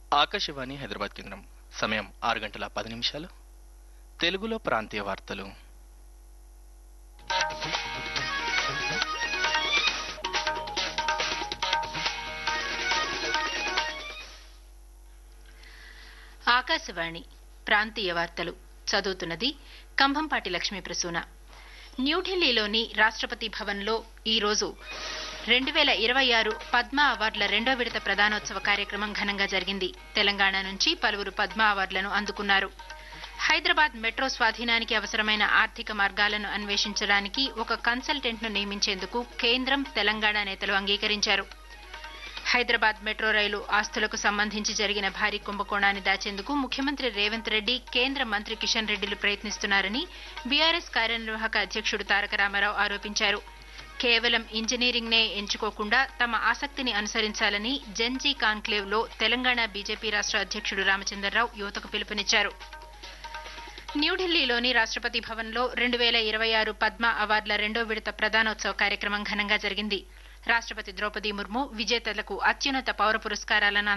ఆకాశవాణి హైదరాబాద్ కేంద్రం సమయం ఆరు గంటల పది నిమిషాలు తెలుగులో ప్రాంతీయ వార్తలు ఆకాశవాణి ప్రాంతీయ వార్తలు చదువుతున్నది కంభంపాటి లక్ష్మీ ప్రసూన న్యూఢిల్లీలోని రాష్ట్రపతి భవన్లో ఈరోజు రెండు వేల ఇరవై ఆరు పద్మ అవార్డుల రెండో విడత ప్రదానోత్సవ కార్యక్రమం ఘనంగా జరిగింది తెలంగాణ నుంచి పలువురు పద్మ అవార్డులను అందుకున్నారు హైదరాబాద్ మెట్రో స్వాధీనానికి అవసరమైన ఆర్థిక మార్గాలను అన్వేషించడానికి ఒక కన్సల్టెంట్ను నియమించేందుకు కేంద్రం తెలంగాణ నేతలు అంగీకరించారు హైదరాబాద్ మెట్రో రైలు ఆస్తులకు సంబంధించి జరిగిన భారీ కుంభకోణాన్ని దాచేందుకు ముఖ్యమంత్రి రేవంత్ రెడ్డి కేంద్ర మంత్రి కిషన్ రెడ్డిలు ప్రయత్నిస్తున్నారని బీఆర్ఎస్ కార్యనిర్వాహక అధ్యక్షుడు తారక రామారావు ఆరోపించారు కేవలం ఇంజనీరింగ్ నే ఎంచుకోకుండా తమ ఆసక్తిని అనుసరించాలని జెన్జీ కాన్క్లేవ్ లో తెలంగాణ బీజేపీ రాష్ట్ర అధ్యక్షుడు రామచంద్రరావు యువతకు పిలుపునిచ్చారు న్యూఢిల్లీలోని రాష్ట్రపతి భవన్లో రెండు వేల ఇరవై ఆరు పద్మ అవార్డుల రెండో విడత ప్రదానోత్సవ కార్యక్రమం ఘనంగా జరిగింది రాష్ట్రపతి ద్రౌపది ముర్ము విజేతలకు అత్యున్నత పౌర పురస్కారాలను